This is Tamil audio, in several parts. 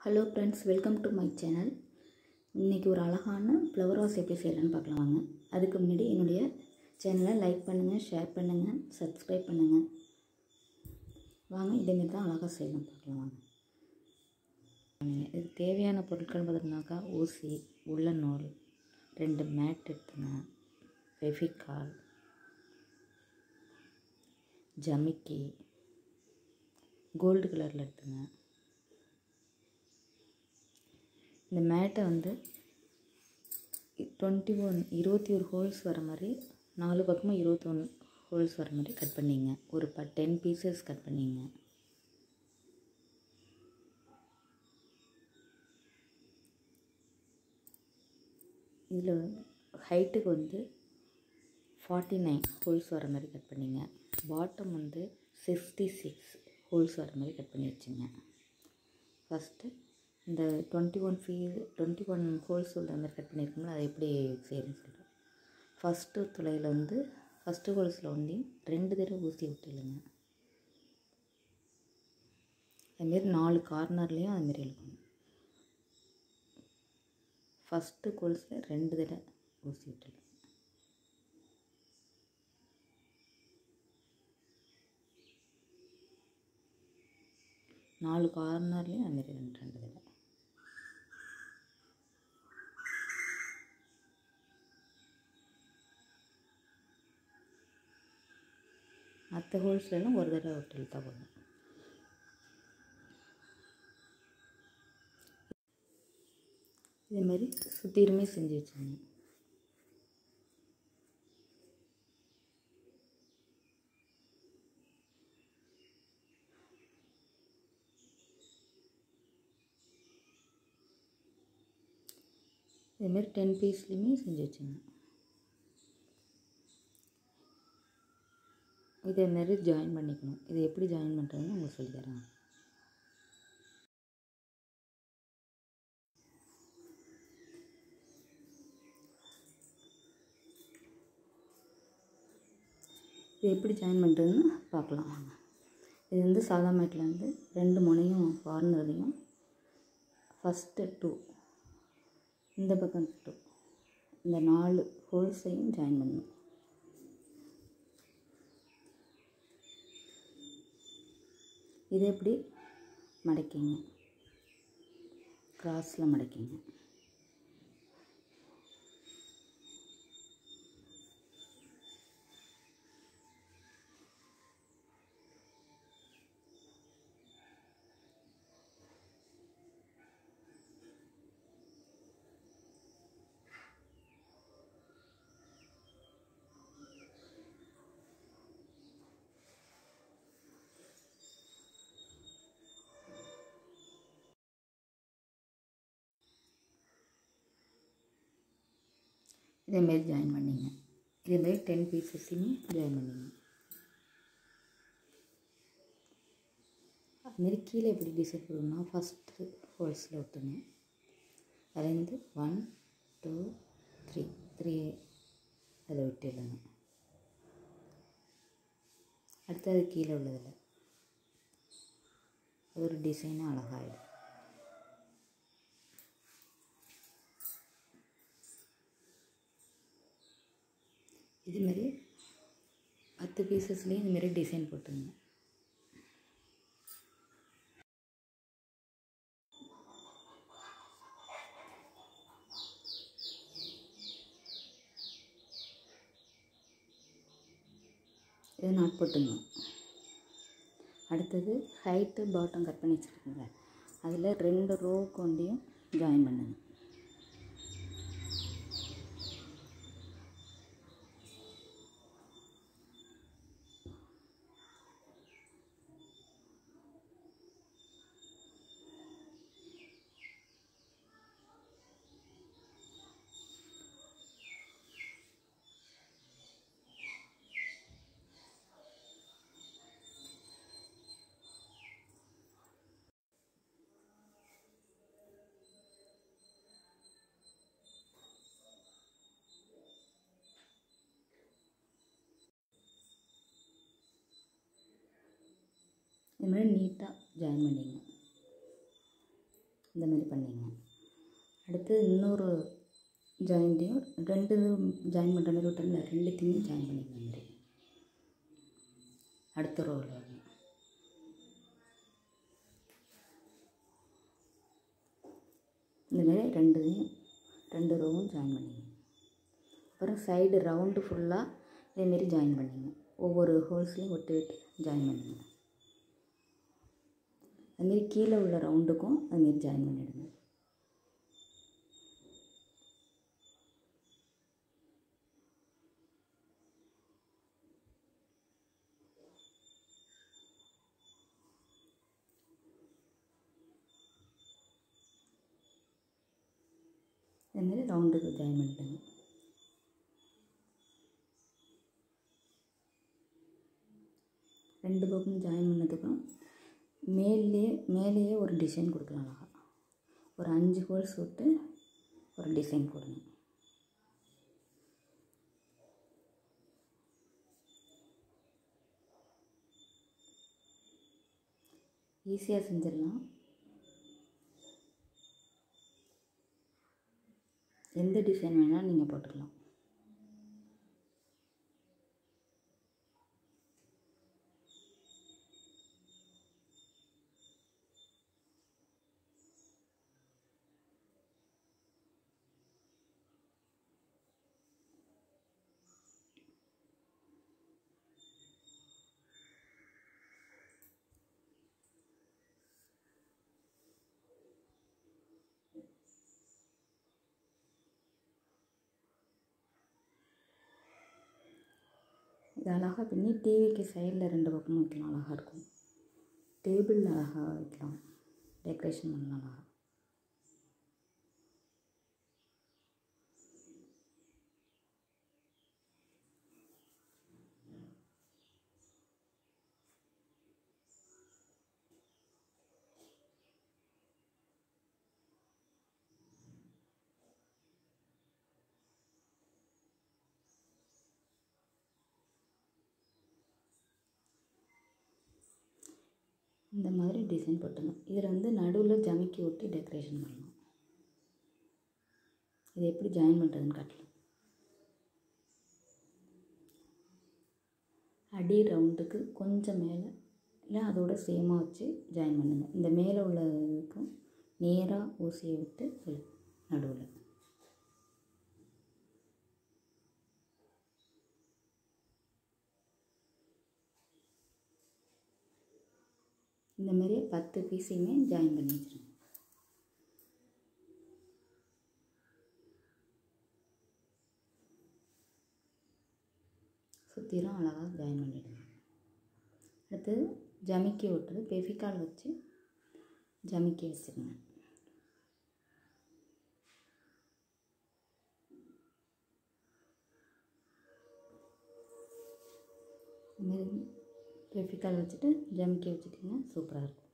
hello friends welcome to my channel இன்றைக்கி ஒரு அழகான ஃப்ளவர் வாஸ் எப்படி செய்யலான்னு பார்க்கலாம் வாங்க அதுக்கு முன்னாடி என்னுடைய சேனலை லைக் பண்ணுங்கள் ஷேர் பண்ணுங்கள் சப்ஸ்கிரைப் பண்ணுங்கள் வாங்க இதேமாரி தான் அழகாக செய்யலாம் பார்க்கலாம் வாங்க இதுக்கு தேவையான பொருட்கள் பார்த்தீங்கன்னாக்கா ஊசி உள்ள நூல் ரெண்டு மேட் எடுத்துங்க ஃபெவிகால் ஜமிக்கி கோல்டு கலரில் எடுத்துங்க இந்த மேட்டை வந்து டுவெண்ட்டி ஒன் இருபத்தி ஒரு ஹோல்ஸ் வர மாதிரி நாலு பக்கமும் இருபத்தி ஒன்று ஹோல்ஸ் வர மாதிரி கட் பண்ணிங்க ஒரு ப டென் பீசஸ் கட் பண்ணிங்க இதில் ஹைட்டுக்கு வந்து ஃபார்ட்டி நைன் ஹோல்ஸ் வர மாதிரி கட் பண்ணிங்க பாட்டம் வந்து சிக்ஸ்டி சிக்ஸ் ஹோல்ஸ் வர மாதிரி கட் பண்ணி வச்சுங்க ஃபஸ்ட்டு இந்த டுவெண்ட்டி ஒன் ஃபீ டுவெண்ட்டி ஒன் ஹோல்ஸ் உள்ள மாதிரி கட் பண்ணியிருக்கோம்ல அதை எப்படி செய்யணும்னு சொல்கிறேன் ஃபஸ்ட்டு துளையில் வந்து ஃபஸ்ட்டு ஹோல்ஸில் ஒண்டி ரெண்டு தடவை ஊசி விட்டுலுங்க அதுமாரி நாலு கார்னர்லேயும் அதுமாரி இழுக்கணும் ஃபஸ்ட்டு ஹோல்ஸில் ரெண்டு தடவை ஊசி விட்டுலுங்க நாலு கார்னர்லேயும் அதுமாரி ரெண்டு ரெண்டு தடவை மற்ற ஹோல்ஸ்லாம் ஒரு தடவை விட்டு இழுத்தா போதும் இதேமாரி சுற்றிலுமே செஞ்சு வச்சுருங்க இதேமாரி டென் பீஸ்லேயுமே செஞ்சு வச்சுங்க இதேமாரி ஜாயின் பண்ணிக்கணும் இது எப்படி ஜாயின் பண்ணுறதுன்னு உங்களுக்கு சொல்லித்தரேன் இது எப்படி ஜாயின் பண்ணுறதுன்னு பார்க்கலாம் வாங்க இது வந்து சாதா மேட்டில் வந்து ரெண்டு முனையும் கார்னர்லையும் ஃபஸ்ட்டு டூ இந்த பக்கம் டூ இந்த நாலு ஹோல்ஸையும் ஜாயின் பண்ணணும் இதை எப்படி மடக்கிங்க கிராஸில் மடக்கிங்க இதேமாரி ஜாயின் பண்ணிங்க இதேமாரி டென் பீசஸையுமே ஜாயின் பண்ணிங்க அதுமாரி கீழே எப்படி டிசைன் பண்ணணும்னா ஃபஸ்ட்டு ஹோல்ஸில் விட்டுங்க அதுலேருந்து ஒன் டூ த்ரீ த்ரீ அதை விட்டுடலாம் அடுத்தது கீழே உள்ளதில் அது ஒரு டிசைனாக அழகாகிடும் இதுமாரி பத்து பீசஸ்லேயும் இதுமாரி டிசைன் போட்டுங்க இதை நாட் போட்டுங்க அடுத்தது ஹைட்டு பாட்டம் கட் பண்ணி வச்சுருக்கோங்க அதில் ரெண்டு ரோ கொண்டையும் ஜாயின் பண்ணுங்க இது மாதிரி நீட்டாக ஜாயின் பண்ணிங்க இந்த மாதிரி பண்ணிங்க அடுத்து இன்னொரு ஜாயிண்ட்டையும் ரெண்டு ஜாயின் பண்ணுற மாதிரி விட்டோம்ல ரெண்டுத்தையுமே ஜாயின் பண்ணிங்க இந்த மாதிரி அடுத்த ரோவில் இந்த மாதிரி ரெண்டுதையும் ரெண்டு ரோவும் ஜாயின் பண்ணிங்க அப்புறம் சைடு ரவுண்டு ஃபுல்லாக இதேமாரி ஜாயின் பண்ணிங்க ஒவ்வொரு ஹோல்ஸ்லையும் விட்டு விட்டு ஜாயின் பண்ணுங்க அதுமாரி கீழே உள்ள ரவுண்டுக்கும் அதுமாரி ஜாயின் பண்ணிவிடுங்க இதுமாரி ரவுண்டுக்கு ஜாயின் பண்ணிவிடுங்க ரெண்டு பக்கமும் ஜாயின் பண்ணதுக்கப்புறம் மேலேயே மேலேயே ஒரு டிசைன் கொடுக்கலாம் அழகா ஒரு அஞ்சு ஹோல்ஸ் விட்டு ஒரு டிசைன் கொடுங்க ஈஸியாக செஞ்சிடலாம் எந்த டிசைன் வேணாலும் நீங்கள் போட்டுக்கலாம் இது அழகாக பின்னி டிவிக்கு சைடில் ரெண்டு பக்கமும் வைக்கலாம் அழகாக இருக்கும் டேபிள் அழகாக வைக்கலாம் டெக்கரேஷன் பண்ணலாம் அழகாக இந்த மாதிரி டிசைன் போட்டுங்க இதில் வந்து நடுவில் ஜமிக்கி ஒட்டி டெக்கரேஷன் பண்ணலாம் இது எப்படி ஜாயின் பண்ணுறதுன்னு காட்டலாம் அடி ரவுண்டுக்கு கொஞ்சம் மேலே இல்லை அதோட சேமாக வச்சு ஜாயின் பண்ணுங்கள் இந்த மேலே உள்ளதுக்கும் நேராக ஊசியை விட்டு நடுவில் இந்த மாதிரி பத்து பீஸையுமே ஜாயின் பண்ணி வச்சுருங்க சுற்றிலும் அழகாக ஜாயின் பண்ணிவிடுங்க அடுத்து ஜமிக்கி விட்டுறது பெஃபிகால் வச்சு ஜமிக்கி வச்சுருங்க இதுமாரி பெஃபிகால் வச்சுட்டு ஜமிக்கி வச்சுட்டிங்கன்னா சூப்பராக இருக்கும்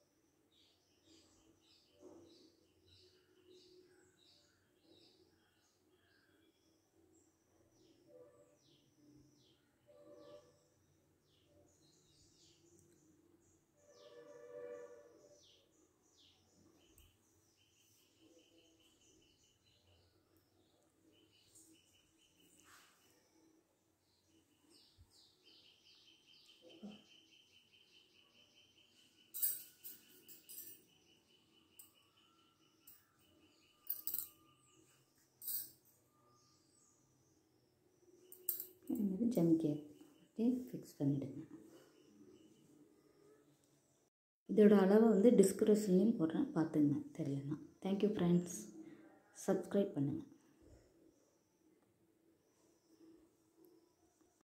இது ஜமிக்கி ஓகே ஃபிக்ஸ் பண்ணிவிடுங்க இதோட அளவை வந்து டிஸ்கிரிப்ஷன்லேயும் போடுறேன் பார்த்துங்க தெரியலனா தேங்க்யூ ஃப்ரெண்ட்ஸ் சப்ஸ்கிரைப் பண்ணுங்கள்